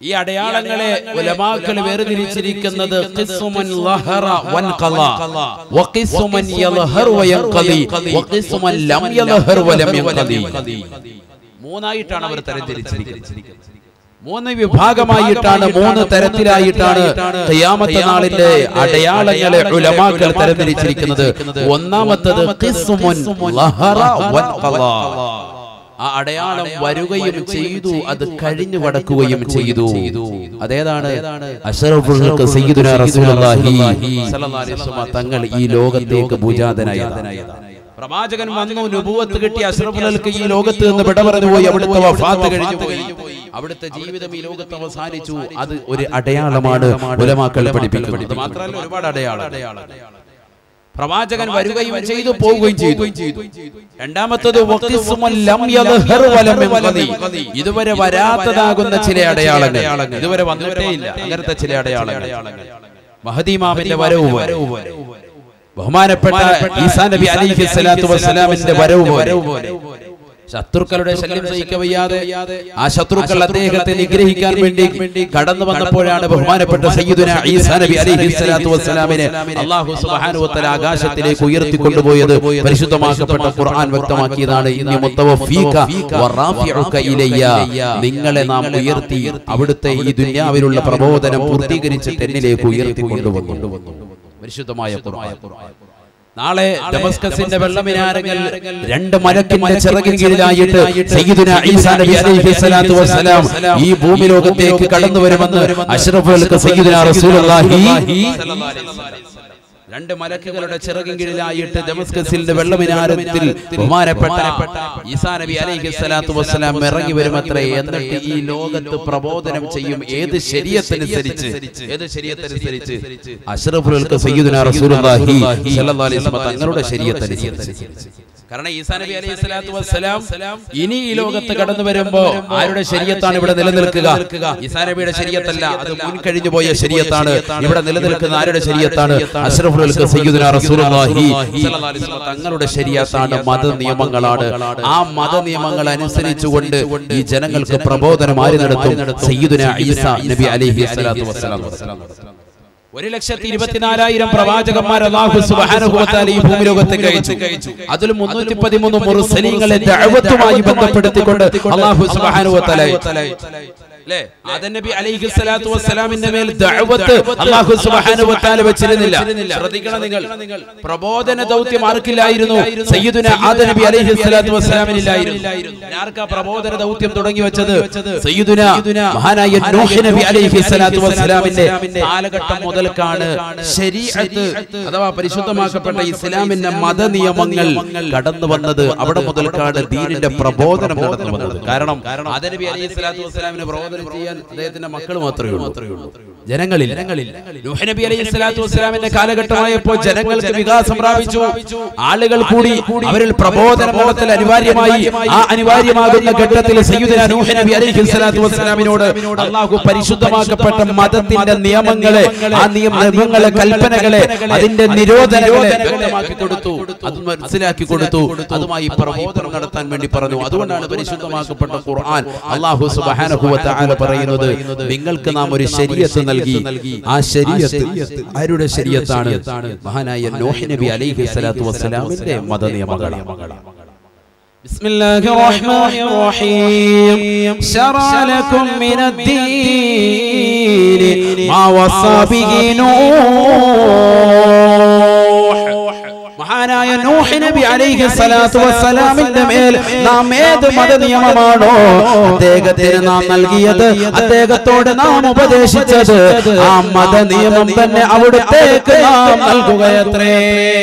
ഈ അടയാളങ്ങളെ ഉലമാക്കൾ വേർതിരിച്ചിരിക്കുന്നത് ഖിസ്മുൻ ലഹറ വൻഖള വഖിസ്മുൻ യൽഹർ വയൻഖളി വഖിസ്മുൻ ലം യൽഹർ വലം യൻഖളി മൂന്നായിട്ടാണ് അവർ തരംതിരിച്ചിരിക്കുന്നത് മൂന്ന് വിഭാഗമായിട്ടാണ് മൂന്ന് തരത്തിലായിട്ടാണ് ഖിയാമത്ത് നാളിന്റെ അടയാളങ്ങളെ ഉലമാക്കൾ തരംതിരിച്ചിരിക്കുന്നത് ഒന്നാമത്തത് ഖിസ്മുൻ ലഹറ വൻഖള ആ അടയാളം വരികയും ചെയ്തു അത് കഴിഞ്ഞു കടക്കുകയും ചെയ്തു അതേതാണ് അഷ്റഫുൽ ഖൽഖ് സയ്യിദുനാ റസൂലുള്ളാഹി സ്വല്ലല്ലാഹു അലൈഹി വസല്ലം തങ്ങൾ ഈ ലോകത്തേക്ക് ഭുജാതനായതാണ് പ്രവാചകൻ വന്നു നുബുവത്ത് കിട്ടി അഷ്റഫുൽ ഖൽഖ് ഈ ലോകത്ത് നിന്ന് വിട പറഞ്ഞു പോയി അവിടുത്തെ വഫാത്ത് കഴിഞ്ഞു പോയി അവിടുത്തെ ജീവിതം ഈ ലോകത്ത് അവസാനിച്ചു അത് ഒരു അടയാളമാണ് ഉലമാക്കൾ പഠിപ്പിക്കുന്നത് ഇത് മാത്രമല്ല ഒരുപാട് അടയാളം പ്രവാചകൻ വരികയും ചെയ്തു പോവുകയും ചെയ്തു രണ്ടാമത്തത് വഖിസ്മുൻ ലം യദ്ഹർ വലം യൻഖദി. ഇതുവരെ വരാത്തതാകുന്ന ചില അടയാളങ്ങൾ ഇതുവരെ വന്നിട്ടേ ഇല്ല അങ്ങനത്തെ ചില അടയാളങ്ങൾ മഹദീമാവിന്റെ വരവ് പോലെ. ബഹുമാനപ്പെട്ട ഈസാ നബി അലൈഹി സ്വലാത്തു വസ്സലാമിന്റെ വരവ് പോലെ ശത്രുക്കളുടെ ശല്യം സഹിക്ക വയ്യാതെ ആ ശത്രുക്കൾ അദ്ദേഹത്തെ നിഗ്രഹിക്കാൻ വേണ്ടി കടന്നു വന്നപ്പോഴാണ് ബഹുമാനപ്പെട്ട സയ്യിദുന ഈസാ നബി അലൈഹി സ്വലാത്തു വസ്സലാമിനെ അല്ലാഹു സുബ്ഹാനഹു വതആല ആകാശത്തിലേക്ക് ഉയർത്തിക്കൊണ്ടുപോയത് പരിശുദ്ധമാക്കപ്പെട്ട ഖുർആൻ വ്യക്തമാക്കിയതാണ് ഇന്നി മുത്തവഫീക വറാഫിഉക ഇലയ്യ നിങ്ങളെ നാം ഉയർത്തി അവിടുത്തെ ഈ ദുനിയാവിലുള്ള പ്രബോധനം പൂർത്തീകരിച്ച് എന്നിലേക്ക് ഉയർത്തിക്കൊണ്ടുവന്നു പരിശുദ്ധമായ ഖുർആൻ നാളെ ഡമസ്കസിന്റെ വെള്ളമിനാരങ്ങൾ രണ്ട് മരത്തിന്റെ ചിറകിൻ കീഴിലായിട്ട് സയ്യിദുന ഈസാ നബി അലൈഹി സ്വലാത്തു വസ്സലാം ഈ ഭൂമി ലോകത്തേക്ക് കടന്നു വരുമെന്ന് അഷ്റഫുൽ സയ്യിദുന റസൂലുള്ളാഹി രണ്ട് മലക്കുകളുടെ ചിറകിൻ കീഴിലായിട്ട് ഡമസ്കസിന്റെ വെള്ളമിനാരത്തിൽ ബഹുമാനപ്പെട്ട ഈസാ നബി അലൈഹി സ്വലാത്തു വസ്സലാം ഇറങ്ങി വരുമത്രേ എന്നിട്ട് ഈ ലോകത്ത് പ്രബോധനം ചെയ്യും ഏത് ശരീരത്തനുസരിച്ച് ഏത് ശരീരത്തനുസരിച്ച് അഷ്റഫുൽ സയ്യിദുന റസൂലുള്ളാഹി സ്വല്ലല്ലാഹു അലൈഹി വസല്ലം തങ്ങളുടെ ശരീരത്തനുസരിച്ച് കാരണം ഈസാ നബി അലൈഹി സ്വലാത്തു വസ്സലാം ഇനി ഈ ലോകത്ത് കടന്നു വരുമ്പോ ആരുടെ ശരീരത്താണ് ഇവിടെ നിലനിൽക്കുക ഈസാ നബിയുടെ ശരീരത്തല്ല അത് മുൻ കഴിഞ്ഞു പോയ ശരീരത്താണ് ഇവിടെ നിലനിൽക്കുന്ന ആരുടെ ശരീരത്താണ് അഷ്റഫുൽ സയ്യിദുന റസൂലുള്ളാഹി സ്വല്ലല്ലാഹു അലൈഹി വസല്ലം തങ്ങളുടെ ശരീരത്താണ് മത നിയമങ്ങളാണ് ആ മത നിയമങ്ങൾ അനുസരിച്ചുകൊണ്ട് ഈ ജനങ്ങൾക്ക് പ്രബോധനം ആര് നടത്തും സയ്യിദുന ഈസ നബി അലൈഹി സ്വലാത്തു വസ്സലാം ഒരു ലക്ഷത്തി ഇരുപത്തിനാലായിരം പ്രവാചകന്മാർ അല്ലാഹു സുബ്ഹാനഹു വ തആല ഈ ഭൂമി ലോകത്തേക്ക് അയച്ചു അതിൽ മുന്നൂറ്റി പതിമൂന്ന് മുർസലീങ്ങളെ ദഅവത്തുമായി ബന്ധപ്പെടുത്തിക്കൊണ്ട് അല്ലാഹു സുബ്ഹാനഹു വ തആല അല്ലേ ആദം നബി അലൈഹി സ്വലാത്തു വസ്സലാമിന്റെ മേൽ ദഅവത്ത് അല്ലാഹു സുബ്ഹാനഹു വ തആല വെച്ചിരുന്നില്ല ശ്രദ്ധിക്കണം നിങ്ങൾ പ്രബോധന ദൗത്യം ആർക്കില്ലായിരുന്നു സയ്യിദുന ആദം നബി അലൈഹി സ്വലാത്തു വസ്സലാമിനില്ലായിരുന്നു ആർക്കാ പ്രബോധന ദൗത്യം തുടങ്ങി വെച്ചത് സയ്യിദുന മഹാനായ നൂഹ് നബി അലൈഹി സ്വലാത്തു വസ്സലാമിന്റെ കാലഘട്ടം മുതൽക്കാണ് ശരീഅത്ത് അഥവാ പരിശുദ്ധമാക്കപ്പെട്ട ഇസ്ലാമിന്റെ മത നിയമങ്ങൾ കടന്നു വന്നത് അവിടെ മുതൽക്കാണ് ദീനിന്റെ പ്രബോധനം നടന്നു വന്നത് കാരണം ആദം നബി അലൈഹി സ്വലാത്തു വസ്സലാമിന് പ്രബോധനം ചെയ്യാൻ അദ്ദേഹത്തിന്റെ മക്കൾ മാത്രമേ ഉള്ളൂ ജനങ്ങളിൽ നൂഹ് നബി അലൈഹി സ്വലാത്തു വസ്സലാമിന്റെ കാലഘട്ടമായപ്പോൾ ജനങ്ങൾക്ക് വികാസം പ്രാപിച്ചു ആളുകൾ കൂടി അവരിൽ പ്രബോധന ബോധത്തിൽ അനിവാര്യമായി ആ അനിവാര്യമാകുന്ന ഘട്ടത്തിൽ സയ്യിദുന നൂഹ് നബി അലൈഹി സ്വലാത്തു വസ്സലാമിനോട് അള്ളാഹു പരിശുദ്ധമാക്കപ്പെട്ട മതത്തിന്റെ നിയമങ്ങളെ ആ നിയമങ്ങളെ കൽപ്പനകളെ അതിന്റെ നിരോധനങ്ങളെ വ്യക്തമാക്കി കൊടുത്തു അത് മനസ്സിലാക്കി കൊടുത്തു അതുമായി പ്രബോധനം നടത്താൻ വേണ്ടി പറഞ്ഞു അതുകൊണ്ടാണ് പരിശുദ്ധമാക്കപ്പെട്ട ഖുർആൻ അള്ളാഹു സുബ്ഹാനഹു വ തആല പറയുന്നത് നിങ്ങൾക്ക് നാം ഒരു ശരീഅത്ത് നൽകി ആ ശരീഅത്ത് ആരുടെ ശരീഅത്താണ് മഹാനായ നോഹ് നബി അലൈഹി സ്വലാത്തു വസ്സലാമിന്റെ മത നിയമങ്ങളാണ് بسم الله الرحمن الرحيم شرع لكم من الدين ما وصى به نوح മഹാനായ നൂഹ് നബി അലൈഹി സ്വലാത്തു വസ്സലാമിന്റെ മേൽ നാം ഏത് മത നിയമമാണോ അദ്ദേഹത്തിന് നാം നൽകിയത് അദ്ദേഹത്തോട് നാം ഉപദേശിച്ചത് ആ മത നിയമം തന്നെ അവിടുത്തേക്ക് നാം നൽകുകയത്രേ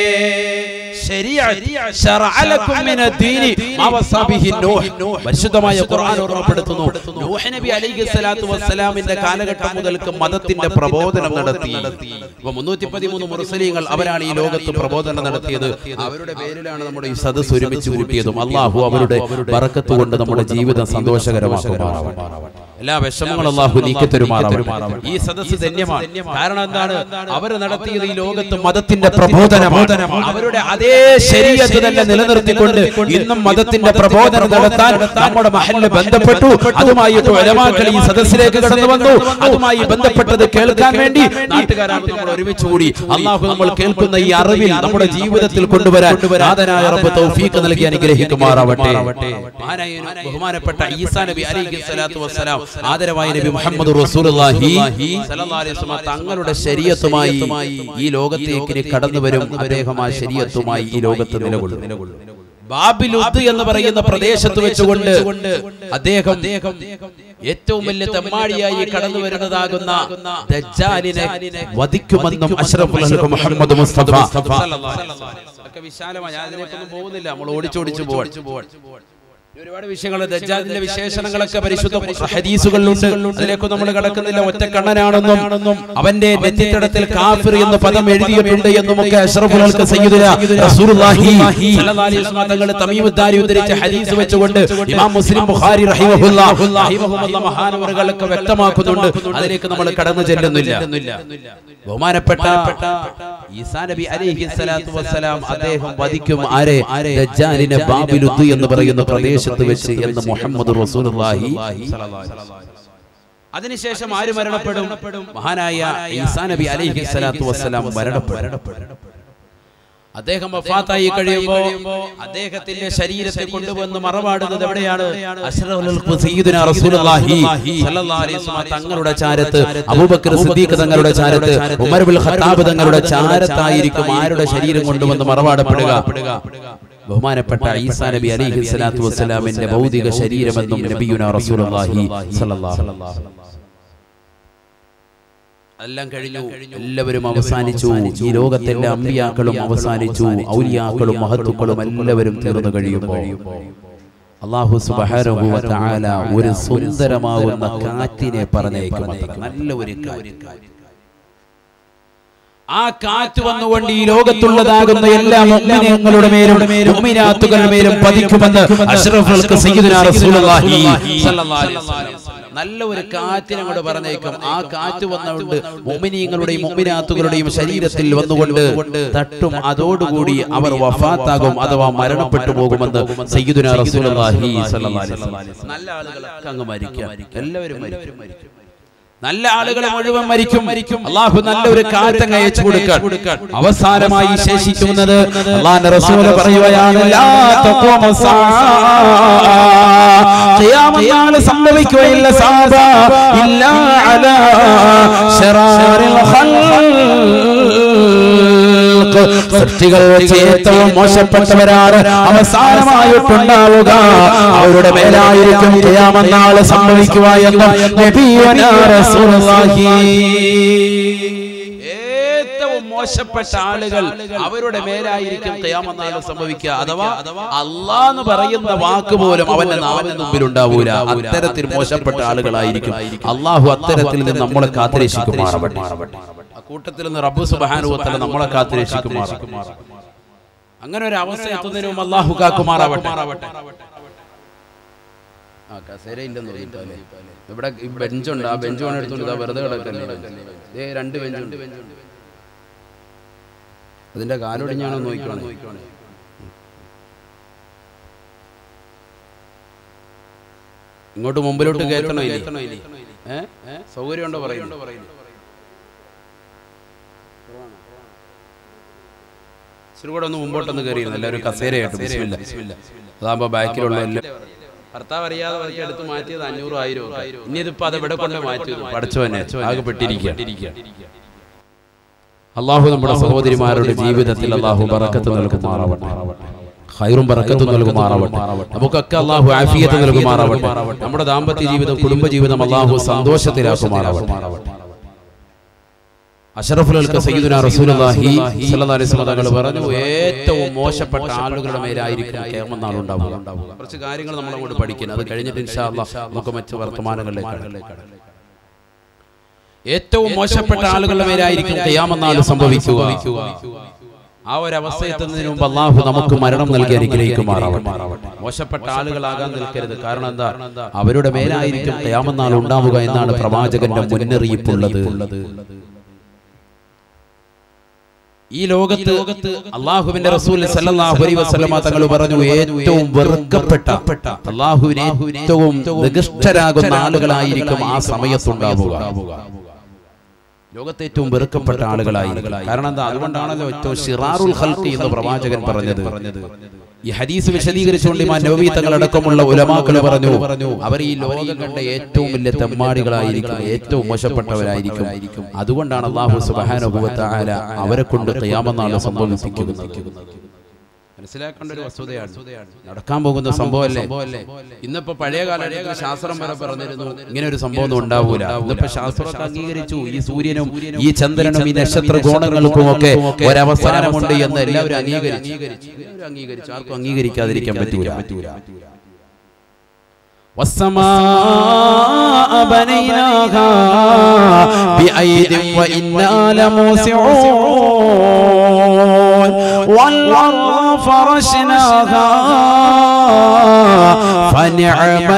പരിശുദ്ധമായ ഖുർആൻ ഓർമ്മപ്പെടുത്തുന്നു നൂഹ് നബി അലൈഹി സ്വലാത്തു വസ്സലാമിന്റെ കാലഘട്ടം മുതൽക്ക് മതത്തിന്റെ പ്രബോധനം നടത്തി അപ്പൊ മുന്നൂറ്റി പതിമൂന്ന് മുസ്ലിങ്ങൾ അവരാണ് ഈ ലോകത്ത് പ്രബോധനം നടത്തിയത് അവരുടെ പേരിലാണ് നമ്മുടെ ഈ സദസ് ഒരുമിച്ച് കൂട്ടിയതും അള്ളാഹു അവരുടെ ബറക്കത്ത് കൊണ്ട് നമ്മുടെ ജീവിതം സന്തോഷകരമാക്കുമാറാവട്ടെ എല്ലാ വിഷമങ്ങളും അള്ളാഹു നീക്കി തരുമാറാവട്ടെ ഈ സദസ്സ് ധന്യമാണ് കാരണം എന്താണ് അവർ നടത്തിയത് ഈ ലോകത്ത് മതത്തിന്റെ പ്രബോധനമാണ് അവരുടെ അതേ ശരീരത്ത് തന്നെ നിലനിർത്തിക്കൊണ്ട് ഇന്നും മതത്തിന്റെ പ്രബോധനം നടത്താൻ നമ്മുടെ മഹലിന് ബന്ധപ്പെട്ടു അതുമായിട്ട് ഒലമാക്കൾ ഈ സദസ്സിലേക്ക് കടന്നു വന്നു അതുമായി ബന്ധപ്പെട്ടത് കേൾക്കാൻ വേണ്ടി നാട്ടുകാരാണ് നമ്മൾ ഒരുമിച്ച് കൂടി അള്ളാഹു നമ്മൾ കേൾക്കുന്ന ഈ അറിവിൽ നമ്മുടെ ജീവിതത്തിൽ കൊണ്ടുവരാൻ നാഥനായ റബ്ബ് തൗഫീഖ് നൽകി അനുഗ്രഹിക്കുമാറാവട്ടെ മഹാനായ ഒരു ബഹുമാനപ്പെട്ട ഈസാ നബി അലൈഹി സ്വലാത്തു വസ്സലാം ആദരവായ നബി മുഹമ്മദ് റസൂലുള്ളാഹി സ്വല്ലല്ലാഹു അലൈഹി വസല്ലം തങ്ങളുടെ ശരീഅത്തുമായി ഈ ലോകത്തേക്ക് ഇനി കടന്നു വരും അദ്ദേഹം ആ ശരീഅത്തുമായി ഈ ലോകത്ത് നിലകൊള്ളും ബാബിലുദ് എന്ന് പറയുന്ന പ്രദേശത്ത് വെച്ചുകൊണ്ട് അദ്ദേഹം ഏറ്റവും വലിയ തെമ്മാടിയായി കടന്നു വരുന്നതാകുന്ന ദജ്ജാലിനെ വധിക്കുമെന്നും അഷ്റഫുൽ ഖൽഖ് മുഹമ്മദ് മുസ്തഫ ഒക്കെ വിശാലമായി ഞാൻ അതിലേക്കൊന്നും പോകുന്നില്ല നമ്മൾ ഓടിച്ചോടിച്ചു പോവാൻ ഒരുപാട് വിഷയങ്ങൾ ദജ്ജാലിന്റെ വിശേഷണങ്ങളൊക്കെ പരിശുദ്ധ ഹദീസുകളിലുണ്ട് അതിലേക്കൊന്നും നമ്മൾ കിടക്കുന്നില്ല ഒറ്റ കണ്ണനാണെന്നും അവന്റെ നെറ്റിത്തടത്തിൽ കാഫിർ എന്ന പദം എഴുതിയിട്ടുണ്ട് എന്നും ഒക്കെ അഷ്റഫുൽ സയ്യിദുന റസൂലുള്ളാഹി സ്വല്ലല്ലാഹു അലൈഹി വസല്ലം തങ്ങൾ തമീമുദ്ദാരി ഉദ്ധരിച്ച ഹദീസ് വെച്ചുകൊണ്ട് ഇമാം മുസ്ലിം ബുഖാരി റഹിമഹുല്ലാ റഹിമഹുല്ലാ മഹാനവറുകളൊക്കെ വ്യക്തമാക്കുന്നുണ്ട് അതിലേക്ക് നമ്മൾ കടന്നു ചെല്ലുന്നില്ല ബഹുമാനപ്പെട്ട ഈസാ നബി അലൈഹി സ്വലാത്തു വസ്സലാം അദ്ദേഹം വധിക്കും ആരെ ദജ്ജാലിനെ ബാബിലുദ് എന്ന് പറയുന്ന പ്രദേശത്ത് വെച്ച് എന്ന് മുഹമ്മദ് റസൂലുള്ളാഹി അതിനുശേഷം ആര് മരണപ്പെടും മഹാനായ ഈസാ നബി അലൈഹി സ്വലാത്തു വസ്സലാം മരണപ്പെടും അദ്ദേഹം വഫാത്തായി കഴിയുമ്പോൾ അദ്ദേഹത്തിന്റെ ശരീരത്തെ കൊണ്ടുവന്ന് മറമാടുന്നത് എവിടെയാണ് അഷ്റഫുൽ ഖൽഖ് സയ്യിദുനാ റസൂലുള്ളാഹി സ്വല്ലല്ലാഹു അലൈഹി വസല്ലം തങ്ങളുടെ ചാരത്ത് അബൂബക്കർ സിദ്ദീഖ് തങ്ങളുടെ ചാരത്ത് ഉമർ ബിൻ ഖത്താബ് തങ്ങളുടെ ചാരത്തായിരിക്കും ആരുടെ ശരീരം കൊണ്ടുവന്ന് മറമാടപ്പെടുക ബഹുമാനപ്പെട്ട ഈസാ നബി അലൈഹി സ്വലാത്തു വസ്സലാമിന്റെ ഭൗതിക ശരീരമെന്നും നബിയുനാ റസൂലുള്ളാഹി സ്വല്ലല്ലാഹു അലൈഹി വസല്ലം എല്ലാം കഴിഞ്ഞു എല്ലാവരും അവസാനിച്ചു ഈ ലോകത്തെ എല്ലാ അമ്പിയാക്കളും അവസാനിച്ചു ഔലിയാക്കളും മഹത്തുക്കളും എല്ലാവരും തീർന്നു കഴിയുമ്പോൾ അള്ളാഹു സുബ്ഹാനഹു വ തആല ഒരു സുന്ദരമാകുന്ന കാറ്റിനെ പറഞ്ഞേക്കും നല്ല ഒരു കാറ്റ് ആ കാറ്റ് വന്നുകൊണ്ട് ഈ ലോകത്തുള്ളതാകുന്ന എല്ലാ മുഅ്മിനീങ്ങളുടെ മേലും മുഅ്മിനാത്തുകളുടെ മേലും പതിക്കുമെന്ന് അഷ്റഫുൽ സയ്യിദുനാ റസൂലുള്ളാഹി സ്വല്ലല്ലാഹു അലൈഹി വസല്ലം നല്ല ഒരു കാറ്റിനെ കൂടെ പറഞ്ഞേക്കും ആ കാറ്റ് വന്നുകൊണ്ട് മുഅ്മിനീങ്ങളുടെയും മുഅ്മിനാത്തുകളുടെയും ശരീരത്തിൽ വന്നുകൊണ്ട് തട്ടും അതോടുകൂടി അവർ വഫാത്താകും അഥവാ മരണപ്പെട്ടു പോകുമെന്ന് സയ്യിദുനാ റസൂലുള്ളാഹി സ്വല്ലല്ലാഹു അലൈഹി വസല്ലം നല്ല ആളുകളൊക്കെ അങ്ങ് മരിക്കാം എല്ലാവരും മരിക്കും നല്ല ആളുകൾ മുഴുവൻ മരിക്കും മരിക്കും അള്ളാഹു നല്ലൊരു കാറ്റങ്ങ് അയച്ചു കൊടുക്കാൻ അവസാനമായി ശേഷിക്കുന്നത് അള്ളാന്റെ റസൂല് പറയുകയാണ് ലാ തഖൂമു സാഅ. ഖിയാമത്ത് നാൾ സംഭവിക്കുകയില്ല സാബ ഇല്ലാ അലാ ശറാറിൽ ഖൽഖ് സൃഷ്ടികൾ വെച്ച് ഏറ്റവും മോശപ്പെട്ടവരാണ് അവസാനമായിട്ടുണ്ടാവുക അവരുടെ മേലായിരിക്കും ഖിയാമത്ത് സംഭവിക്കുക എന്ന് നബിയുനാ റസൂലുള്ളാഹി ഏറ്റവും മോശപ്പെട്ട ആളുകൾ അവരുടെ മേലായിരിക്കും ഖിയാമത്ത് സംഭവിക്കുക അഥവാ അല്ലാ എന്ന് പറയുന്ന വാക്ക് പോലും അവന്റെ നാവിന് മുമ്പിൽ ഉണ്ടാവൂല അത്തരത്തിൽ മോശപ്പെട്ട ആളുകളായിരിക്കും അള്ളാഹു അത്തരത്തിൽ നിന്ന് നമ്മളെ കാത്തിരക്ഷിക്കുമാറാവട്ടെ ആ കൂട്ടത്തിൽ നിന്ന് റബ്ബു സുബാനുവത്തല നമ്മളെ കാത്തിരക്ഷിക്കുമാറാവട്ടെ അങ്ങനെ ഒരു അവസ്ഥ എത്തുന്നതിന് മുമ്പ് അള്ളാഹു കാക്കുമാറാവട്ടെ ആ കസേര ഇല്ലെന്ന് തോന്നിയിട്ടല്ലേ ഇവിടെ ഈ ബെഞ്ചുണ്ട് ആ ബെഞ്ച് വേണം എടുത്തോണ്ട് ഇതാ വെറുതെ കിടക്കല്ലേ ഏ രണ്ട് ബെഞ്ചുണ്ട് അതിന്റെ കാലൊടിഞ്ഞാണോ നോക്കിക്കോണേ ഇങ്ങോട്ട് മുമ്പിലോട്ട് കയറ്റണോ ഇനി ഏ സൗകര്യം ഉണ്ടോ പറയുന്നു ഇച്ചിരി കൂടെ ഒന്ന് മുമ്പോട്ടൊന്ന് കയറിയിരുന്നു എല്ലാവരും കസേരയായിട്ട് ബിസ്മില്ല അതാകുമ്പോ ബാക്കിലുള്ള എല്ലാ ഭർത്താവ് അറിയാതെ അതൊക്കെ എടുത്ത് മാറ്റിയത് അഞ്ഞൂറ് ആയിരം ഒക്കെ ഇനി ഇതിപ്പോ അത് ഇവിടെ കൊണ്ട് മാറ്റി പഠിച്ചവനെ ആകെ പെട്ടിരിക്കുക അള്ളാഹു നമ്മുടെ സഹോദരിമാരുടെ ജീവിതത്തിൽ അള്ളാഹു ബറക്കത്ത് നൽകുമാറാവട്ടെ ഹൈറും ബറക്കത്തും നൽകുമാറാവട്ടെ നമുക്കൊക്കെ അള്ളാഹു ആഫിയത്ത് നൽകുമാറാവട്ടെ നമ്മുടെ ദാമ്പത്യ ജീവിതം കുടുംബ ജീവിതം അള്ളാഹു സന്തോഷത്തിലാക്കുമാറാവട്ടെ അഷറഫുലൽക്ക് സയ്യിദുന റസൂലുള്ളാഹി സ്വല്ലല്ലാഹു അലൈഹി വസല്ലം തങ്ങൾ പറഞ്ഞു ഏറ്റവും മോശപ്പെട്ട ആളുകളുടെ മേലായിരിക്കും ഖിയാമത്ത് നാൾ ഉണ്ടാവുക കുറച്ച് കാര്യങ്ങൾ നമ്മൾ അങ്ങോട്ട് പഠിക്കണം അത് കഴിഞ്ഞിട്ട് ഇൻഷാ അല്ലാഹ് നമുക്ക് മറ്റു വർത്തമാനങ്ങളിലേക്ക് കടക്കാം. ഏറ്റവും മോശപ്പെട്ട ആളുകളുടെ മേലായിരിക്കും ഖിയാമത്ത് നാൾ സംഭവിക്കുക ആ ഒരു അവസ്ഥ എത്തുന്നതിന് മുമ്പ് അള്ളാഹു നമുക്ക് മരണം നൽകി അനുഗ്രഹിക്കുമാറാവട്ടെ മോശപ്പെട്ട ആളുകളാകാൻ നിൽക്കരുത് കാരണം എന്താ അവരുടെ മേലായിരിക്കും ഖിയാമത്ത് ഉണ്ടാവുക എന്നാണ് പ്രവാചകന്റെ മുന്നറിയിപ്പുള്ളത് ഈ ലോകത്ത് അള്ളാഹുവിന്റെ റസൂൽ സല്ലല്ലാഹു അലൈഹി വസല്ലമ തങ്ങൾ പറഞ്ഞു ഏറ്റവും വെറുക്കപ്പെട്ട അള്ളാഹുവിനെ ഏറ്റവും നികൃഷ്ടരാകുന്ന ആളുകളായിരിക്കും ആ സമയത്തുണ്ടാവുക ലോകത്തെ ഏറ്റവും വെറുക്കപ്പെട്ട ആളുകളായിരിക്കും കാരണം എന്താ അതുകൊണ്ടാണല്ലോ ഏറ്റവും ഷിറാറുൽ ഖൽഖി എന്ന് പ്രവാചകൻ പറഞ്ഞത് ഈ ഹദീസ് വിശദീകരിച്ചുകൊണ്ട് ഇമാം നബവി തങ്ങളടക്കമുള്ള ഉലമാക്കൾ പറഞ്ഞു അവർ ഈ ലോകം കണ്ട ഏറ്റവും വലിയ തെമ്മാടികളായിരിക്കും ഏറ്റവും മോശപ്പെട്ടവരായിരിക്കും അതുകൊണ്ടാണ് അള്ളാഹു സുബ്ഹാനഹു വ തആല അവരെ കൊണ്ട് ഖിയാമത്ത് നാൾ സംഭവിപ്പിക്കുന്നത് മനസ്സിലാക്കേണ്ട ഒരു വസ്തുതയാണ് നടക്കാൻ പോകുന്ന സംഭവമല്ലേ ഇന്നിപ്പോ പഴയ കാലഘട്ടത്തിൽ ശാസ്ത്രം വരെ പറഞ്ഞിരുന്നു ഇങ്ങനെ ഒരു സംഭവം ഒന്നും ഉണ്ടാവൂല ഇന്നിപ്പോ ശാസ്ത്രമൊക്കെ അംഗീകരിച്ചു ഈ സൂര്യനും ഈ ചന്ദ്രനും ഈ നക്ഷത്ര ഗോണങ്ങൾക്കും ഒക്കെ ഒരവസാനമുണ്ട് എന്ന് എല്ലാവരും അംഗീകരിച്ചു എല്ലാവരും അംഗീകരിച്ചു ആർക്കും അംഗീകരിക്കാതിരിക്കാൻ പറ്റൂല പറ്റൂല والسماء بنيناها بأيد وإنا لموسعون والأرض فرشناها فنعم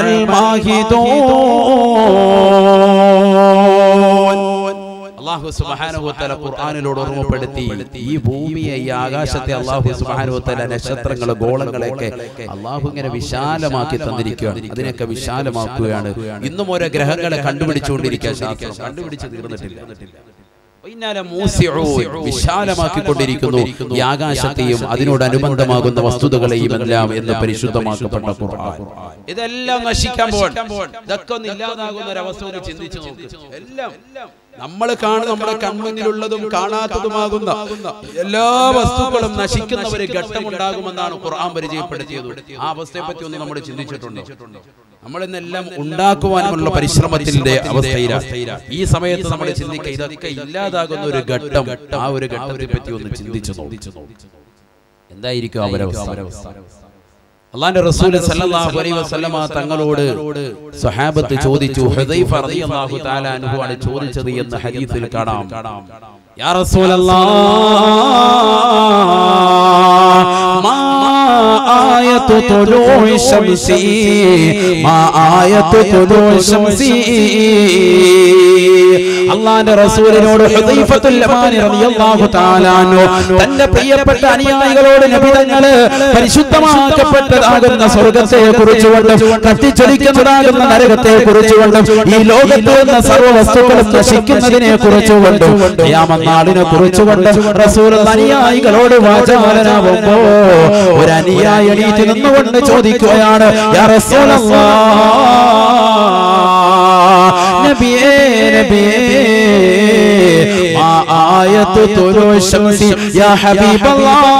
الماهدون അള്ളാഹു സുബാനുഭവത്തല ഖുർആാനിലോട് ഓർമ്മപ്പെടുത്തി ഈ ഭൂമിയെ ഈ ആകാശത്തെ അള്ളാഹു സുബാനുഭവത്തല നക്ഷത്രങ്ങൾ ഗോളങ്ങളെയൊക്കെ അള്ളാഹു ഇങ്ങനെ വിശാലമാക്കി തന്നിരിക്കുകയാണ് അതിനൊക്കെ വിശാലമാക്കുകയാണ് ഇന്നും ഓരോ ഗ്രഹങ്ങളെ കണ്ടുപിടിച്ചുകൊണ്ടിരിക്കുക ശാസ്ത്രം കണ്ടുപിടിച്ച് തീർന്നിട്ടില്ല വൈന്നാലെ മൂസിഊൻ വിശാലമാക്കിക്കൊണ്ടിരിക്കുന്നു ഈ ആകാശത്തെയും അതിനോടനുബന്ധമാകുന്ന വസ്തുതകളെയും എല്ലാം എന്ന് പരിശുദ്ധമാക്കപ്പെട്ട ഖുർആൻ ഇതെല്ലാം നശിക്കാൻ പോകണം ഇതൊക്കെ ഒന്ന് ഇല്ലാതാകുന്ന ഒരു അവസ്ഥ ഒന്ന് ചിന്തിച്ചു നോക്ക് എല്ലാം നമ്മൾ കാണുന്ന നമ്മുടെ കൺമുന്നിലുള്ളതും കാണാത്തതുമാകുന്ന എല്ലാ വസ്തുക്കളും നശിക്കുന്ന ഒരു ഘട്ടമുണ്ടാകുമെന്നാണ് ഖുർആൻ പരിചയപ്പെടുത്തിയത് ആ അവസ്ഥയെ പറ്റി ഒന്ന് നമ്മൾ ചിന്തിച്ചിട്ടുണ്ടോ നമ്മൾ ഇന്നെല്ലാം ഉണ്ടാക്കുവാനുള്ള പരിശ്രമത്തിന്റെ അവസ്ഥയിലാണ് ഈ സമയത്ത് നമ്മൾ ചിന്തിക്കുക ഇതൊക്കെ ഇല്ലാതാകുന്ന ഒരു ഘട്ടം ആ ഒരു ഘട്ടത്തെ പറ്റി ഒന്ന് ചിന്തിച്ചു നോക്കി എന്തായിരിക്കും അവരവസ്ഥ അള്ളാന്റെ റസൂൽ സല്ലല്ലാഹു അലൈഹി വസല്ലമ തങ്ങളോട് സ്വഹാബത്ത് ചോദിച്ചു ഹുദൈഫ റളിയല്ലാഹു തആല അൻഹു ആണ് ചോദിച്ചത് എന്ന് ഹദീസിൽ കാണാം യാ റസൂലല്ലാഹ് മാ ആയത്തു തുലൂഇ ശംസി മാ ആയത്തു തുലൂഇ ശംസി അള്ളാന്റെ റസൂലിനോട് ഹുദൈഫത്തുൽ യമാനി റളിയല്ലാഹു തആല അൻഹു തന്റെ പ്രിയപ്പെട്ട അനുയായികളോട് നബി തങ്ങള് പരിശുദ്ധമാക്കപ്പെട്ടതാകുന്ന സ്വർഗത്തെ കുറിച്ചുകൊണ്ടും കത്തിച്ചൊലിക്കുന്നതാകുന്ന നരകത്തെ കുറിച്ചുകൊണ്ടും ഈ ലോകത്ത് നിന്ന് സർവ്വ വസ്തുക്കളും നശിക്കുന്നതിനെ കുറിച്ചുകൊണ്ടും യാമനാളിനെ കുറിച്ചുകൊണ്ടും റസൂൽ അനുയായികളോട് വാചാലനാവുമ്പോ ഒരു അനുയായി എണീറ്റ് നിന്നുകൊണ്ട് ചോദിക്കുകയാണ് യാ റസൂലല്ലാഹ് നബിയേ നബിയേ മാ ആയത്തു തുലൂ ശംസി യാ ഹബീബല്ലാഹ്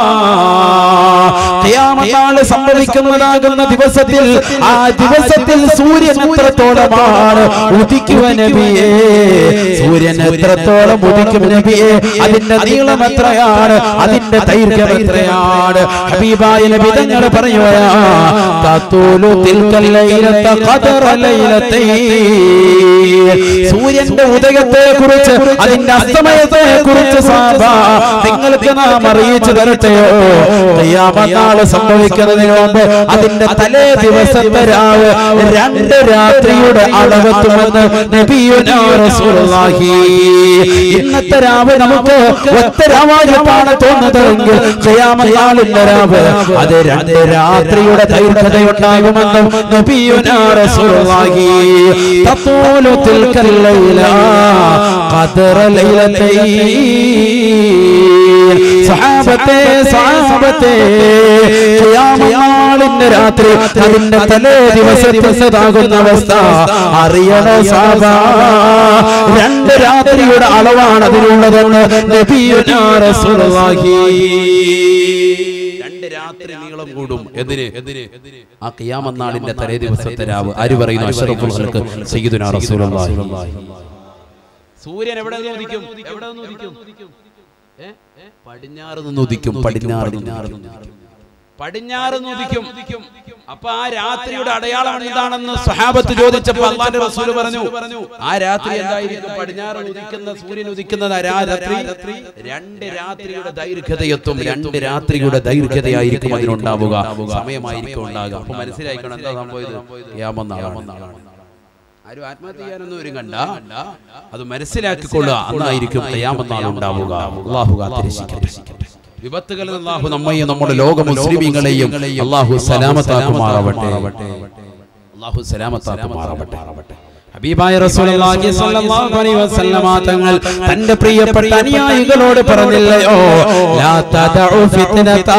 ഖിയാമത്ത് നാള് സംഭവിക്കുന്നതാകുന്ന ദിവസത്തിൽ ആ ദിവസത്തിൽ സൂര്യൻ എത്രത്തോളമാണ് ഉദിക്കുക നബിയേ സൂര്യൻ എത്രത്തോളം ഉദിക്കും നബിയേ അതിന്റെ നീളം എത്രയാണ് അതിന്റെ ദൈർഘ്യം എത്രയാണ് ഹബീബായ നബി തങ്ങൾ പറയുകയാ തത്തൂലു തിൽക്കൽ ലൈലത്ത ഖദറ ലൈലത്തൈ സൂര്യന്റെ ഉദയത്തെ കുറിച്ച് അതിന്റെ അസ്തമയത്തെ കുറിച്ച് സാബ നിങ്ങൾക്ക് നാം അറിയിച്ചു തരട്ടെയോ ഖിയാമത്ത് സംഭവിക്കുന്നതിന് മുമ്പ് അതിന്റെ തലേ ദിവസത്തെ രാവ് രണ്ട് രാത്രിയുടെ അളവെത്തുമെന്ന് നബിയുനാ റസൂലുള്ളാഹി ഇന്നത്തെ രാവ് നമുക്ക് ഒറ്റ രാവായിട്ടാണ് തോന്നുന്നതെങ്കിൽ ഖിയാമത്ത് രാവ് അത് രണ്ട് രാത്രിയുടെ ദൈർഘ്യതയുണ്ടാകുമെന്നും നബിയുനാ റസൂലുള്ളാഹി തഖൂലു തിൽക്കൽ ലൈല ഖദറ ലൈലത്തൈ സഹാബത്തെ സഹാബത്തെ ഖിയാമത്തിന്റെ രാത്രി അതിന്റെ തലേ ദിവസത്തിൻ്റെതാകുന്ന അവസ്ഥ അറിയണ സാബ രണ്ട് രാത്രിയുടെ അളവാണ് അതിനുള്ളതെന്ന് നബിയുനാ റസൂലുള്ളാഹി രണ്ട് രാത്രി നീളം കൂടും എതിന് ആ ഖിയാമത്ത് തലേ ദിവസത്തെ രാവ് ആര് പറയുന്നു അഷ്റഫുൽ ഖൽഖ് സയ്യിദുനാ റസൂലുള്ളാഹി സൂര്യൻ എവിടെ നിന്ന് ഉദിക്കും എവിടെ നിന്ന് ഉദിക്കും ഏ? പടിഞ്ഞാറ് നിന്ന് ഉദിക്കും പടിഞ്ഞാറ് നിന്ന് ഉദിക്കും. പടിഞ്ഞാറ് ഉദിക്കും അപ്പൊ ആ രാത്രിയുടെ അടയാളം എന്താണെന്ന് സഹാബത്ത് ചോദിച്ചപ്പോൾ അള്ളാന്റെ റസൂല് പറഞ്ഞു ആ രാത്രി എന്തായിരിക്കും പടിഞ്ഞാറ് ഉദിക്കുന്ന സൂര്യൻ ഉദിക്കുന്നത് ആ രാത്രി രണ്ട് രാത്രിയുടെ ദൈർഘ്യതയെത്തും രണ്ട് രാത്രിയുടെ ദൈർഘ്യതയായിരിക്കും അതിനുണ്ടാവുക സമയമായിരിക്കും ഉണ്ടാകുക അപ്പൊ മനസ്സിലാക്കണം എന്താ സംഭവിച്ചത് യാമന്നാളാണ് ആരും ആത്മഹത്യ ചെയ്യാനൊന്നും ഒരു കണ്ട അത് മനസ്സിലാക്കിക്കൊള്ളുക അന്നായിരിക്കും തയ്യാമെന്നാൾ ഉണ്ടാവുക അള്ളാഹു കാത്തിരക്ഷിക്കട്ടെ വിപത്തുകളിൽ അള്ളാഹു നമ്മയും നമ്മുടെ ലോക മുസ്ലിമീങ്ങളെയും അള്ളാഹു സലാമത്താക്കുമാറാവട്ടെ അള്ളാഹു സലാമത്താക്കുമാറാവട്ടെ ഹബീബായ റസൂലുള്ളാഹി സ്വല്ലല്ലാഹു അലൈഹി വസല്ലമ തങ്ങൾ തന്റെ പ്രിയപ്പെട്ട അനുയായികളോട് പറഞ്ഞില്ലയോ ലാ തദഉ ഫിത്നത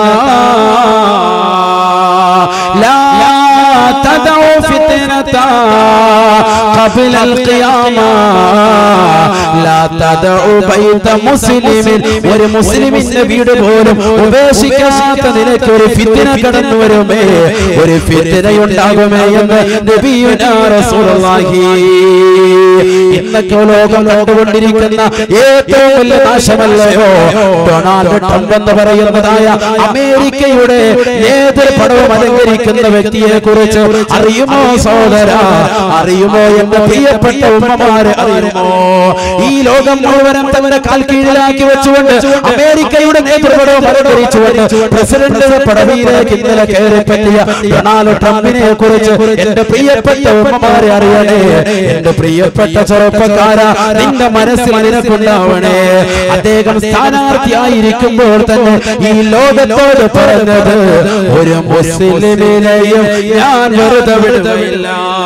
ലാ തദഉ ഫിത്നത قبل القيامة لا تدعو بيت مسلم ഒരു മുസ്ലിമിന്റെ വീട് പോലും ഉപേക്ഷിക്കാത്ത നിലയ്ക്ക് ഒരു ഫിത്തിന കടന്നു വരുമേ ഒരു ഫിത്തിനയുണ്ടാകുമേ എന്ന് നബിയുനാ റസൂലുള്ളാഹി ഇന്നൊക്കെ ലോകം കണ്ടുകൊണ്ടിരിക്കുന്ന ഏറ്റവും വലിയ നാശമല്ലയോ ഡൊണാൾഡ് ട്രംപ് എന്ന് പറയുന്നതായ അമേരിക്കയുടെ നേതൃപടവും അലങ്കരിക്കുന്ന വ്യക്തിയെ കുറിച്ച് അറിയുമോ സഹോദര അറിയുമോ എന്റെ പ്രിയപ്പെട്ട ഉമ്മമാര് അറിയുമോ ഈ ലോകം മുഴുവനും തങ്ങളുടെ കാൽ കീഴിലാക്കി വെച്ചുകൊണ്ട് അമേരിക്കയുടെ നേതൃപടവും അലങ്കരിച്ചുകൊണ്ട് പ്രസിഡന്റ് പദവിയിലേക്ക് ഇന്നലെ കയറി പറ്റിയ ഡൊണാൾഡ് ട്രംപിനെ കുറിച്ച് എന്റെ പ്രിയപ്പെട്ട ഉമ്മമാരെ അറിയണേ എന്റെ പ്രിയപ്പെട്ട ചെറുപ്പക്കാര നിന്റെ മനസ്സിൽ നിനക്കുണ്ടാവണേ അദ്ദേഹം സ്ഥാനാർത്ഥിയായിരിക്കുമ്പോൾ തന്നെ ഈ ലോകത്തോട് പറഞ്ഞത് ഒരു മുസ്ലിമിനെയും ഞാൻ വെറുതെ വിടുകയില്ല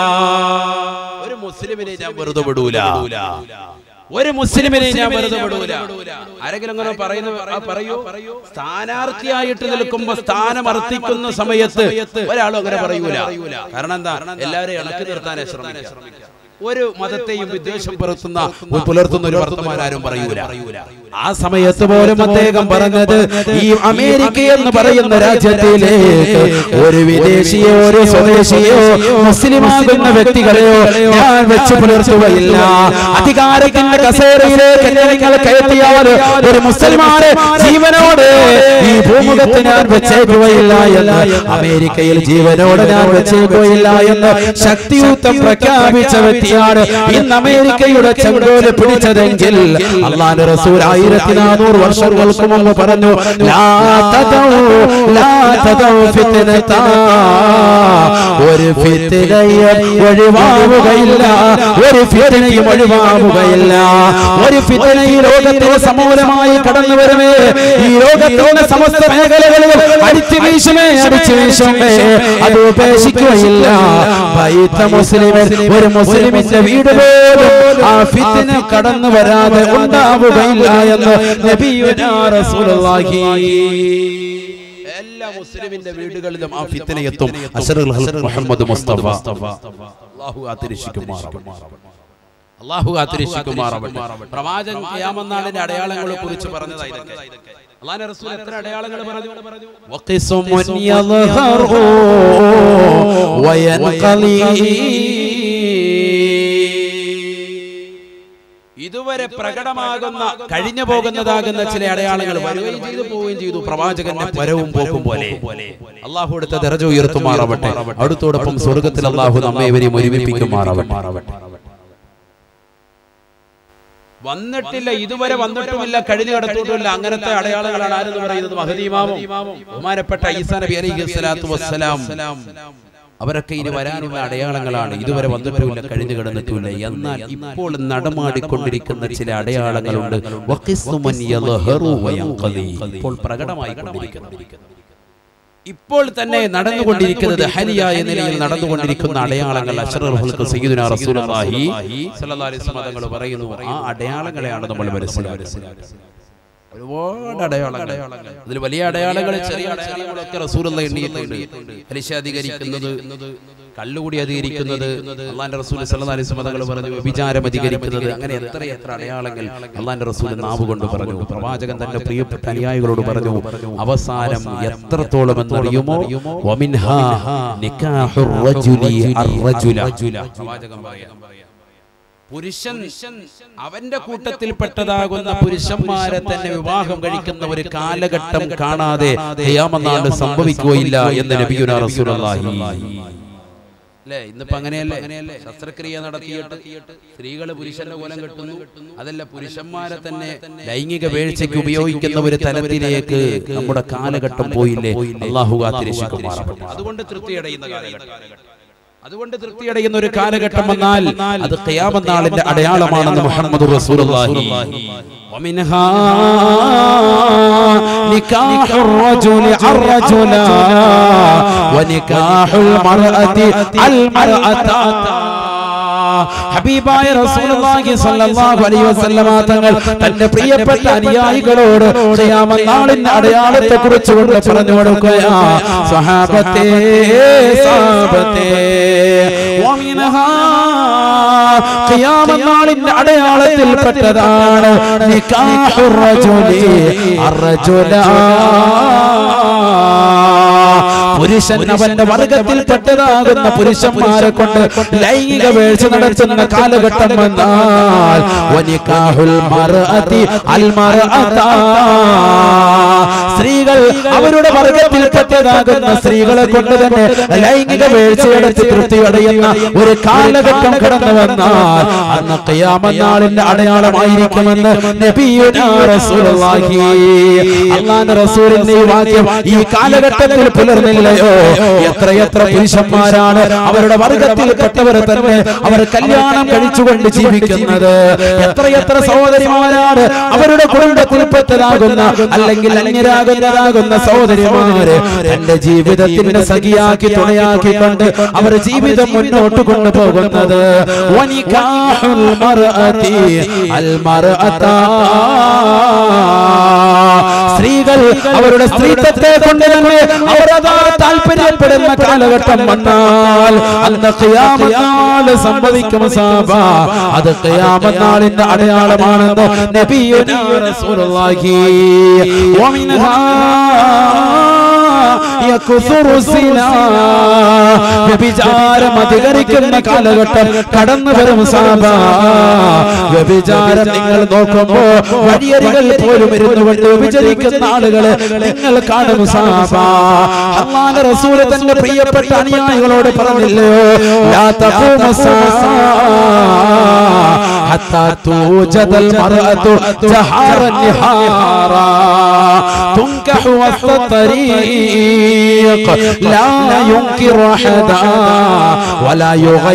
ഒരു മുസ്ലിമിനെ ഞാൻ വെറുതെ വിടൂല ഒരു മുസ്ലിമിനെ ഞാൻ വെറുതെ വിടൂല ആരെങ്കിലും അങ്ങനെ പറയുന്ന ആ പറയൂ സ്ഥാനാർത്ഥിയായിട്ട് നിൽക്കുമ്പോ സ്ഥാനമർത്തിക്കുന്ന സമയത്ത് ഒരാളും അങ്ങനെ പറയൂല കാരണം എന്താ എല്ലാവരെയും ഇണക്കി നിർത്താനേ ശ്രമിക്കുക ഒരു മതത്തെയും വിദ്വേഷം പുലർത്തുന്ന പുലർത്തുന്ന ഒരു വർത്തമാനം ആരും പറയൂല ആ സമയത്ത് പോലും അദ്ദേഹം പറഞ്ഞത് ഈ അമേരിക്ക എന്ന് പറയുന്ന രാജ്യത്തിലേക്ക് ഒരു വിദേശിയോ ഒരു സ്വദേശിയോ മുസ്ലിമാകുന്ന വ്യക്തികളെയോ ഞാൻ വെച്ച് പുലർത്തുകയില്ല അധികാരത്തിന്റെ കസേരയിലേക്ക് എന്നെ നിങ്ങൾ കയറ്റിയാൽ ഒരു മുസൽമാനെ ജീവനോട് ഈ ഭൂമുഖത്ത് ഞാൻ വെച്ചേക്കുകയില്ല എന്ന് അമേരിക്കയിൽ ജീവനോട് ഞാൻ വെച്ചേക്കുകയില്ല എന്ന് ശക്തിയുക്തം പ്രഖ്യാപിച്ച വ്യക്തിയാണ് ഇന്ന് അമേരിക്കയുടെ ചെങ്കോല് പിടിച്ചതെങ്കിൽ അള്ളാന്റെ റസൂൽ ആയിരത്തി നാനൂറ് വർഷങ്ങൾക്ക് മുമ്പ് പറഞ്ഞു ലാ തദൗ, ലാ തദൗ ഫിത്നത. ഒരു ഫിത്തിനയും ഒഴിവാവുകയില്ല ഒരു ഫിത്തിനയും ഒഴിവാവുകയില്ല ഒരു ഫിത്തിന ഈ ലോകത്തിന് സമൂലമായി കടന്നു വരുമേ ഈ ലോകത്തിന്റെ സമസ്ത മേഖലകളിലും അടിച്ചു വീശുമേ അടിച്ചു വീശുമേ അത് ഉപേക്ഷിക്കുകയില്ല ബൈത്ത മുസ്ലിമിൻ ഒരു മുസ്ലിമിന്റെ വീട് പോലും ആ ഫിത്തിന കടന്നു വരാതെ ഉണ്ടാവുകയില്ല എന്ന് നബിയുനാ റസൂലുള്ളാഹി എല്ലാ മുസ്ലിമിന്റെ വീടുകളിലും ആ ഫിത്തനയെത്തും അഷറുൽ ഹൽഖ് മുഹമ്മദ് മുസ്തഫ അല്ലാഹു കാത്തിരക്ഷിക്കുമാറാവട്ടെ അല്ലാഹു കാത്തിരക്ഷിക്കുമാറാവട്ടെ പ്രവാചകൻ ഖിയാമത്ത് അടയാളങ്ങളെ കുറിച്ച് പറഞ്ഞതായി അള്ളാഹുവിന്റെ റസൂൽ എത്ര അടയാളങ്ങൾ പറഞ്ഞു وقسم يظهر وينقلي ഇതുവരെ പ്രകടമാകുന്ന കഴിഞ്ഞു പോകുന്നതാകുന്ന ചില അടയാളങ്ങൾ വരികയും ചെയ്തു പോവുകയും ചെയ്തു പ്രവാചകന്റെ പരവും പോക്കും പോലെ അള്ളാഹു എടുത്ത ദരജ ഉയർത്തുമാറാവട്ടെ അടുത്തോടൊപ്പം സ്വർഗത്തിൽ അള്ളാഹു നമ്മെ ഇവരെയും ഒരുമിപ്പിക്കുമാറാവട്ടെ വന്നിട്ടില്ല ഇതുവരെ വന്നിട്ടുമില്ല കഴിഞ്ഞു കിടത്തിയിട്ടുമില്ല അങ്ങനത്തെ അടയാളങ്ങളാണ് ആരെന്ന് പറയുന്നത് മഹദീമാവും ബഹുമാനപ്പെട്ട ഈസാ നബി അലൈഹി സ്വലാത്തു വസ്സലാം അവരൊക്കെ ഇനി വരാനുള്ള അടയാളങ്ങളാണ് ഇതുവരെ വന്നിട്ടുമില്ല കഴിഞ്ഞു കിടന്നിട്ടുമില്ല എന്നാൽ ഇപ്പോൾ നടമാടിക്കൊണ്ടിരിക്കുന്ന ചില അടയാളങ്ങളുണ്ട് വഖിസ്മുൻ യൽഹറു വയൻഖലി. ഇപ്പോൾ പ്രകടമായി കൊണ്ടിരിക്കുന്നു ഇപ്പോൾ തന്നെ നടന്നുകൊണ്ടിരിക്കുന്നത് ഹലിയായ നിലയിൽ നടന്നുകൊണ്ടിരിക്കുന്ന അടയാളങ്ങൾ അഷ്റഫുൽ ഖൽഖ് സയ്യിദുനാ റസൂലുള്ളാഹി സ്വല്ലല്ലാഹു അലൈഹി വസല്ലം തങ്ങൾ പറയുന്നു ആ അടയാളങ്ങളെയാണ് നമ്മൾ മനസ്സിലാക്കുന്നത് ഒരുപാട് അടയാളങ്ങൾ അതിൽ വലിയ അടയാളങ്ങൾ ചെറിയ അടയാളങ്ങളൊക്കെ റസൂലുള്ള എണ്ണിയിട്ടുണ്ട് പലിശ അധികരിക്കുന്നത് കള്ളുകൂടി അധികരിക്കുന്നത് അള്ളാന്റെ റസൂൽ സല്ലല്ലാഹു അലൈഹി വസല്ലം തങ്ങൾ പറഞ്ഞു വ്യഭിചാരം അധികരിക്കുന്നത് അങ്ങനെ എത്ര എത്ര അടയാളങ്ങൾ അള്ളാന്റെ റസൂൽ നാവ് കൊണ്ട് പറഞ്ഞു പ്രവാചകൻ തന്റെ പ്രിയപ്പെട്ട അനുയായികളോട് പറഞ്ഞു അവസാനം എത്രത്തോളം എന്നറിയുമോ വമിൻഹാ നിക്കാഹുർ റജുലി അർറജുല പ്രവാചകൻ പറയാം പുരുഷൻ അവന്റെ കൂട്ടത്തിൽപ്പെട്ടതാകുന്ന പുരുഷന്മാരെ തന്നെ വിവാഹം കഴിക്കുന്ന ഒരു കാലഘട്ടം കാണാതെ ഖിയാമത്ത് സംഭവിക്കുകയില്ല എന്ന് നബിയുന റസൂലുള്ളാഹി അല്ലേ ഇന്നിപ്പോ അങ്ങനെയല്ലേ ശസ്ത്രക്രിയ നടത്തിയിട്ട് സ്ത്രീകൾ പുരുഷന്റെ കോലം കെട്ടുന്നു അതല്ല പുരുഷന്മാരെ തന്നെ ലൈംഗിക വീഴ്ചയ്ക്ക് ഉപയോഗിക്കുന്ന ഒരു തലത്തിലേക്ക് നമ്മുടെ കാലഘട്ടം പോയില്ലേ അള്ളാഹു കാത്തിരക്ഷിക്കുമാറാവട്ടെ അതുകൊണ്ട് തൃപ്തിയടയുന്ന കാലഘട്ടം അതുകൊണ്ട് തൃപ്തിയടയുന്ന ഒരു കാലഘട്ടം വന്നാൽ അത് ഖിയാമത്ത് നാളിന്റെ അടയാളമാണെന്ന് മുഹമ്മദ് റസൂലുള്ളാഹി ومنها نكاح الرجل الرجل ونكاح المرأة المرأة ഹബീബായ റസൂലുള്ളാഹി സ്വല്ലല്ലാഹു അലൈഹി വസല്ലമ തങ്ങൾ തന്റെ പ്രിയപ്പെട്ട അനുയായികളോട് ഖിയാമത്ത് നാളിന്റെ അടയാളത്തെ കുറിച്ച് കൊണ്ട് പറഞ്ഞു കൊടുക്കുകയാ സഹാബത്തേ സഹാബത്തേ വമിനഹാ ഖിയാമത്ത് നാളിന്റെ അടയാളത്തിൽ പെട്ടതാണ് നിക്കാഹുർ റജുലി അർറജുലാ പുരുഷൻ അവന്റെ വർഗത്തിൽപ്പെട്ടതാകുന്ന പുരുഷന്മാരെ കൊണ്ട് ലൈംഗിക വീഴ്ച നടത്തുന്ന കാലഘട്ടം വന്നാൽ വനികാഹുൽ മർഅതി അൽ മർഅത സ്ത്രീകൾ അവരുടെ വർഗത്തിൽപ്പെട്ടതാകുന്ന സ്ത്രീകളെ കൊണ്ട് തന്നെ ലൈംഗിക വീഴ്ചയെടുത്ത് തൃപ്തിയടയുന്ന ഒരു കാലഘട്ടം കടന്നു വന്നാൽ അന്ന് ഖിയാമനാളിന്റെ അടയാളമായിരിക്കുമെന്ന് നബിയുനാ റസൂലുള്ളാഹി അല്ലാഹുവിന്റെ റസൂലിന്റെ ഈ വാക്യം ഈ കാലഘട്ടത്തിൽ പുലർന്നില്ലയോ എത്രയെത്ര പുരുഷന്മാരാണ് അവരുടെ വർഗത്തിൽപ്പെട്ടവർ തന്നെ അവർ കല്യാണം കഴിച്ചുകൊണ്ട് ജീവിക്കുന്നത് എത്രയെത്ര സഹോദരിമാരാണ് അവരുടെ കുടുംബത്തിൽപ്പെട്ടതാകുന്ന അല്ലെങ്കിൽ അന്യരാകുന്നതാകുന്ന സഹോദരിമാര് തന്റെ ജീവിതത്തിന്റെ സഖിയാക്കി തുണയാക്കിക്കൊണ്ട് അവർ ജീവിതം മുന്നോട്ട് കൊണ്ടുപോകുന്നത് വനികാഹുൽ മർഅതി അൽ മർഅത സ്ത്രീകൾ അവരുടെ സ്ത്രീത്വത്തെ കൊണ്ട് തന്നെ അവർ അതാ താല്പര്യപ്പെടുന്ന കാലഘട്ടം വന്നാൽ അന്ന് ഖിയാമത്ത് സംഭവിക്കും സാബ അത് ഖിയാമത്ത് നാളിന്റെ അടയാളമാണെന്ന് നബിയുനാ റസൂലുള്ളാഹി വമിൻഹാ യക്സുറു സിനാ വ്യഭിചാരം അധികരിക്കുന്ന കാലഘട്ടം കടന്നു വരും സാബ വ്യഭിചാരം നിങ്ങൾ നോക്കുമ്പോ വഴിയരികൾ പോലും ഇരുന്നു കൊണ്ട് വ്യഭിചരിക്കുന്ന ആളുകളെ നിങ്ങൾ കാണും സാബ അള്ളാഹുവിന്റെ റസൂല് തന്റെ പ്രിയപ്പെട്ട അനുയായികളോട് പറഞ്ഞില്ലയോ ലാ തഖൂമു സാ حتى توجد المرأة جهارا نهارا تنكح وسط الطريق لا ينكر أحدا ولا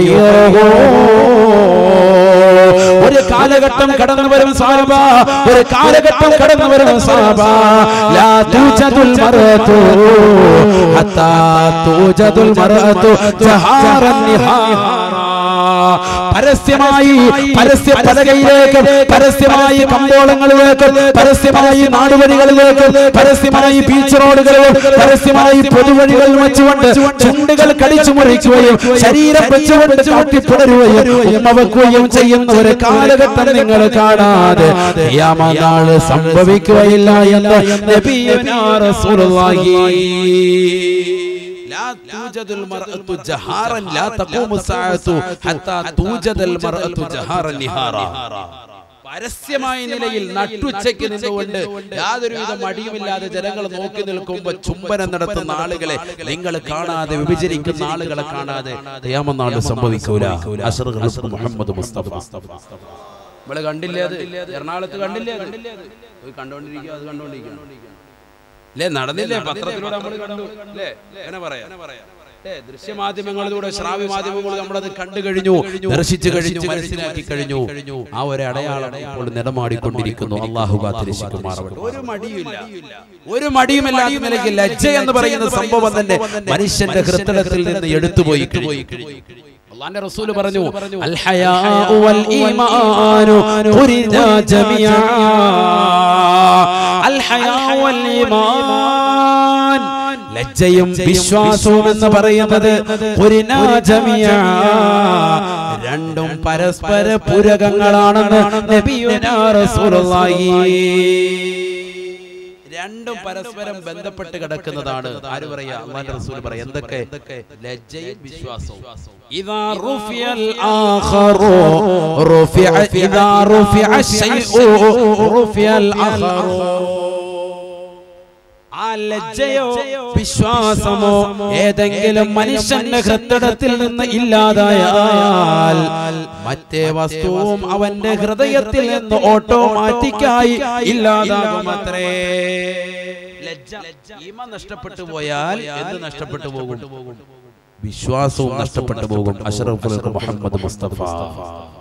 يغيره ഒരു കാലഘട്ടം കടന്നു വരും സാബ ഒരു കാലഘട്ടം കടന്നു വരും സാബ ലാ തൂജതുൽ മറതു ഹത്താ തൂജതുൽ മറതു ജഹാറൻ നിഹാറ പരസ്യമായി പരസ്യ പലകയിലേക്ക് പരസ്യമായി കമ്പോളങ്ങളിലേക്ക് പരസ്യമായി നാടുവഴികളിലേക്ക് പരസ്യമായി ബീച്ച് റോഡുകളിലേക്ക് പരസ്യമായി പൊതുവഴികൾ വെച്ചുകൊണ്ട് ചുണ്ടുകൾ കടിച്ചു മുറിക്കുകയും ശരീരം വെച്ചുകൊണ്ട് ചവിട്ടിപ്പുടരുകയും ഉമ്മ വെക്കുകയും ചെയ്യുന്ന ഒരു കാലഘട്ടം നിങ്ങൾ കാണാതെ യാമനാള് സംഭവിക്കുകയില്ല എന്ന് നബിയുനാ റസൂലുള്ളാഹി لا توجد المرأة جهارا لا تقوم الساعة حتى توجد المرأة جهارا نهارا പരസ്യമായ നിലയിൽ നട്ടുച്ചയ്ക്ക് നിന്നുകൊണ്ട് യാതൊരുവിധ മടിയുമില്ലാതെ ജനങ്ങൾ നോക്കി നിൽക്കുമ്പോൾ ചുംബനം നടത്തുന്ന ആളുകളെ നിങ്ങൾ കാണാതെ വിഭജിക്കുന്ന ആളുകളെ കാണാതെ ഖിയാമത്ത് സംഭവിക്കൂല അഷ്റഖ് ഹസ്ബ് മുഹമ്മദ് മുസ്തഫ നമ്മള് കണ്ടില്ലേ അത് എറണാകുളത്ത് കണ്ടില്ലേ അത് പോയി കണ്ടോണ്ടിരിക്കുക അത് കണ്ടോണ്ടിരിക്കുക അല്ലേ നടന്നില്ലേ പത്രത്തിലൂടെ നമ്മൾ കണ്ടു അല്ലേ അങ്ങനെ പറയാം അല്ലേ ദൃശ്യമാധ്യമങ്ങളിലൂടെ ശ്രാവ്യ മാധ്യമങ്ങൾ നമ്മളത് കണ്ടു കഴിഞ്ഞു ദർശിച്ചു കഴിഞ്ഞു മനസ്സിലാക്കി കഴിഞ്ഞു ആ ഒരു അടയാളം ഇപ്പോൾ നിലമാടിക്കൊണ്ടിരിക്കുന്നു അള്ളാഹു കാത്തിരിശിക്കുമാറാവട്ടെ ഒരു മടിയുമില്ല ഒരു മടിയുമില്ലാത്ത നിലയ്ക്ക് ലജ്ജ എന്ന് പറയുന്ന സംഭവം തന്നെ മനുഷ്യന്റെ ഹൃദയത്തിൽ നിന്ന് എടുത്തുപോയി അള്ളാന്റെ റസൂല് പറഞ്ഞു അൽ ഹയാഉ വൽ ഈമാനു ഖുരിജാ ജമിയാ അൽ ഹയാഉ വൽ ഈമാൻ ലജ്ജയും വിശ്വാസവും എന്ന് പറയുന്നത് ഖുരിനാ ജമിയാ രണ്ടും പരസ്പര പൂരകങ്ങളാണെന്ന് നബിയുനാ റസൂലുള്ളാഹി രണ്ടും പരസ്പരം ബന്ധപ്പെട്ട് കിടക്കുന്നതാണ് ആര് പറയാ അള്ളാന്റെ റസൂൽ പറയാ എന്തൊക്കെ ലജ്ജയും വിശ്വാസവും إذا رفع الآخر رفع إذا رفع الشيء رفع الآخر ആ ലജ്ജയോ വിശ്വാസമോ ഏതെങ്കിലും മനുഷ്യന്റെ ഹൃദയത്തിൽ നിന്ന് ഇല്ലാതായാൽ മറ്റേ വസ്തുവും അവന്റെ ഹൃദയത്തിൽ നിന്ന് ഓട്ടോമാറ്റിക്കായി ഇല്ലാതാകുമത്രേ ലജ്ജ ഈമ നഷ്ടപ്പെട്ടു പോയാൽ എന്ത് നഷ്ടപ്പെട്ടു പോകും വിശ്വാസവും നഷ്ടപ്പെട്ടു പോകും അഷറഫ് മുഹമ്മദ് മുസ്തഫ